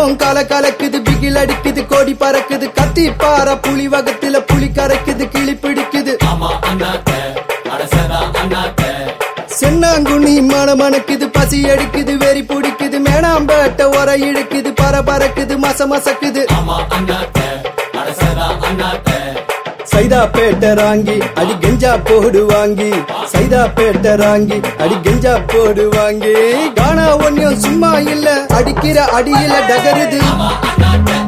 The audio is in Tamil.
மேளம் கல கலக்குது பிகில் அடிக்குது கோடி பறக்குது கத்தி பாற புலி வகத்துல புலி கரைக்குது கிளி பிடிக்குது ஆமா அண்ணாத்த அரசதா அண்ணாத்த சென்னாங்குனி மன மணக்குது பசி அடிக்குது வெறி பிடிக்குது மேனாம்பேட்ட உர இழுக்குது பர பறக்குது மச மசக்குது ஆமா அண்ணாத்த அரசதா அண்ணாத்த சைதா பேட்ட ராங்கி அடி கெஞ்சா போடு வாங்கி சைதா பேட்ட ராங்கி அடி கெஞ்சா போடு வாங்கி கானா ஒன்னும் சும்மா இல்ல அடிக்கிற அடியில டகருது ஆமா அண்ணாத்த